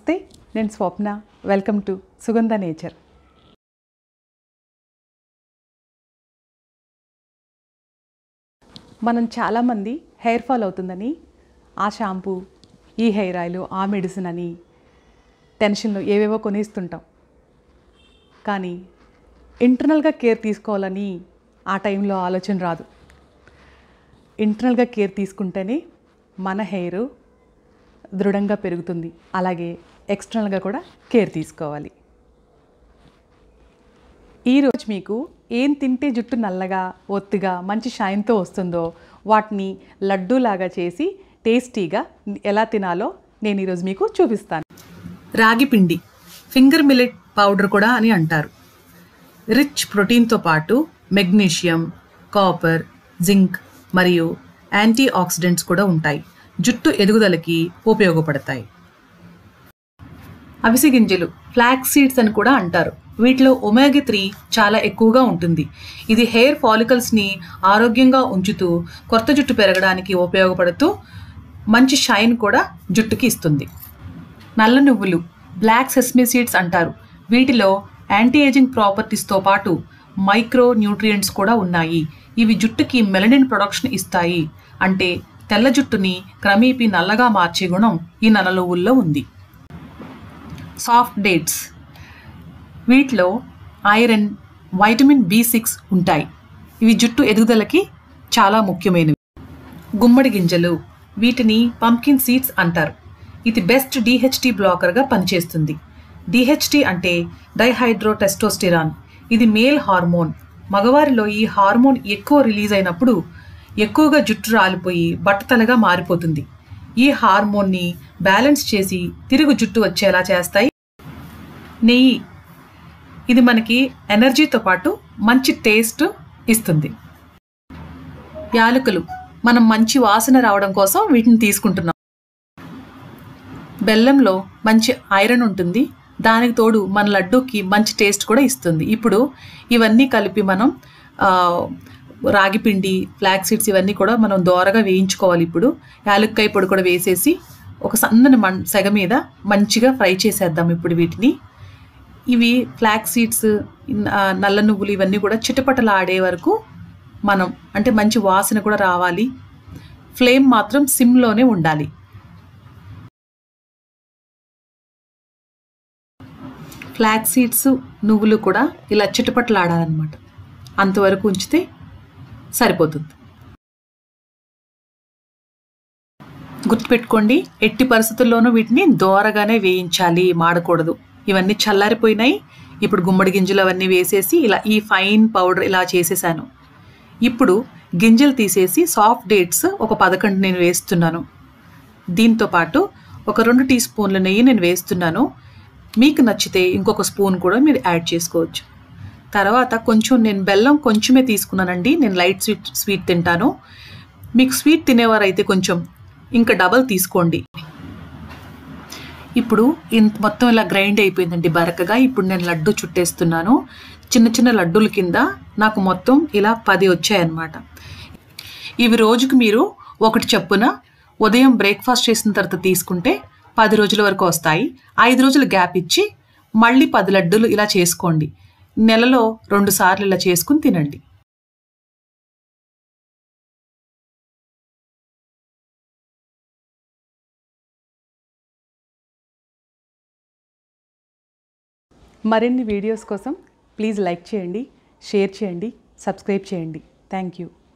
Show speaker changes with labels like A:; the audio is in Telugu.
A: నమస్తే నేను Swapna welcome to Sugandha nature మనం చాలామంది హెయిర్ ఫాల్ అవుతుందని ఆ షాంపూ ఈ హెయిర్ ఆయిల్ ఆ మెడిసిన్ అని టెన్షన్లో ఏవేవో కొనేస్తుంటాం కానీ ఇంటర్నల్గా కేర్ తీసుకోవాలని ఆ టైంలో ఆలోచన రాదు ఇంటర్నల్గా కేర్ తీసుకుంటేనే మన హెయిర్ దృఢంగా పెరుగుతుంది అలాగే ఎక్స్టర్నల్గా కూడా కేర్ తీసుకోవాలి ఈరోజు మీకు ఏం తింటే జుట్టు నల్లగా ఒత్తుగా మంచి షైన్తో వస్తుందో వాటిని లడ్డూలాగా చేసి టేస్టీగా ఎలా తినాలో నేను ఈరోజు మీకు చూపిస్తాను
B: రాగి పిండి ఫింగర్ మిల్లెట్ పౌడర్ కూడా అని అంటారు రిచ్ ప్రోటీన్తో పాటు మెగ్నీషియం కాపర్ జింక్ మరియు యాంటీ ఆక్సిడెంట్స్ కూడా ఉంటాయి జుట్టు ఎదుగుదలకి ఉపయోగపడతాయి అవిసె గింజలు ఫ్లాక్ సీడ్స్ అని కూడా అంటారు వీటిలో ఒమేగా త్రీ చాలా ఎక్కువగా ఉంటుంది ఇది హెయిర్ ఫాలికల్స్ని ఆరోగ్యంగా ఉంచుతూ కొత్త జుట్టు పెరగడానికి ఉపయోగపడుతూ మంచి షైన్ కూడా జుట్టుకి ఇస్తుంది నల్ల నువ్వులు బ్లాక్ సెస్మీ సీడ్స్ అంటారు వీటిలో యాంటీ ఏజింగ్ ప్రాపర్టీస్తో పాటు మైక్రో న్యూట్రియంట్స్ కూడా ఉన్నాయి ఇవి జుట్టుకి మెలనిన్ ప్రొడక్షన్ ఇస్తాయి అంటే తెల్ల జుట్టుని క్రమేపీ నల్లగా మార్చే గుణం ఈ నల్ల నువ్వుల్లో ఉంది సాఫ్ట్ డేట్స్ వీటిలో ఐరన్ వైటమిన్ బి సిక్స్ ఉంటాయి ఇవి జుట్టు ఎదుగుదలకి చాలా ముఖ్యమైనవి గుమ్మడి గింజలు వీటిని పంకిన్ సీడ్స్ అంటారు ఇది బెస్ట్ డిహెచ్టి బ్లాకర్గా పనిచేస్తుంది డిహెచ్టి అంటే డైహైడ్రో టెస్టోస్టిరాన్ ఇది మేల్ హార్మోన్ మగవారిలో ఈ హార్మోన్ ఎక్కువ రిలీజ్ అయినప్పుడు ఎక్కువగా జుట్టు రాలిపోయి బట్టతలగా మారిపోతుంది ఈ హార్మోన్ని బ్యాలెన్స్ చేసి తిరుగు జుట్టు వచ్చేలా చేస్తాయి నెయ్యి ఇది మనకి ఎనర్జీతో పాటు మంచి టేస్ట్ ఇస్తుంది యాలకులు మనం మంచి వాసన రావడం కోసం వీటిని తీసుకుంటున్నాం బెల్లంలో మంచి ఐరన్ ఉంటుంది దానికి తోడు మన లడ్డూకి మంచి టేస్ట్ కూడా ఇస్తుంది ఇప్పుడు ఇవన్నీ కలిపి మనం ఆ, రాగి పిండి ఫ్లాక్ సీడ్స్ ఇవన్నీ కూడా మనం దోరగా వేయించుకోవాలి ఇప్పుడు యాలక్కాయ పొడి కూడా వేసేసి ఒక సన్నని మన్ సెగ మీద మంచిగా ఫ్రై చేసేద్దాం ఇప్పుడు వీటిని ఇవి ఫ్లాక్ సీడ్స్ నల్ల నువ్వులు ఇవన్నీ కూడా చిటపటలు ఆడే వరకు మనం అంటే మంచి వాసన కూడా రావాలి ఫ్లేమ్ మాత్రం సిమ్లోనే ఉండాలి ఫ్లాక్ సీడ్స్ నువ్వులు కూడా ఇలా చిటపటలాడాలన్నమాట అంతవరకు ఉంచితే సరిపోతుంది గుర్తుపెట్టుకోండి ఎట్టి పరిస్థితుల్లోనూ వీటిని దోరగానే వేయించాలి మాడకూడదు ఇవన్నీ చల్లారిపోయినాయి ఇప్పుడు గుమ్మడి గింజలు అవన్నీ వేసేసి ఇలా ఈ ఫైన్ పౌడర్ ఇలా చేసేసాను ఇప్పుడు గింజలు తీసేసి సాఫ్ట్ డేట్స్ ఒక పదకొండు నేను వేస్తున్నాను దీంతో పాటు ఒక రెండు టీ స్పూన్ల నెయ్యి నేను వేస్తున్నాను మీకు నచ్చితే ఇంకొక స్పూన్ కూడా మీరు యాడ్ చేసుకోవచ్చు తర్వాత కొంచెం నేను బెల్లం కొంచెమే తీసుకున్నానండి నేను లైట్ స్వీట్ స్వీట్ తింటాను మీకు స్వీట్ తినేవారైతే కొంచెం ఇంకా డబల్ తీసుకోండి ఇప్పుడు ఇంత మొత్తం ఇలా గ్రైండ్ అయిపోయిందండి బరకగా ఇప్పుడు నేను లడ్డు చుట్టేస్తున్నాను చిన్న చిన్న లడ్డూల కింద నాకు మొత్తం ఇలా పది వచ్చాయన్నమాట ఇవి రోజుకు మీరు ఒకటి చొప్పున ఉదయం బ్రేక్ఫాస్ట్ చేసిన తర్వాత తీసుకుంటే పది రోజుల వరకు వస్తాయి ఐదు రోజులు గ్యాప్ ఇచ్చి మళ్ళీ పది లడ్డూలు ఇలా చేసుకోండి నెలలో రెండు సార్లు ఇలా చేసుకుని తినండి
A: మరిన్ని వీడియోస్ కోసం ప్లీజ్ లైక్ చేయండి షేర్ చేయండి సబ్స్క్రైబ్ చేయండి థ్యాంక్ యూ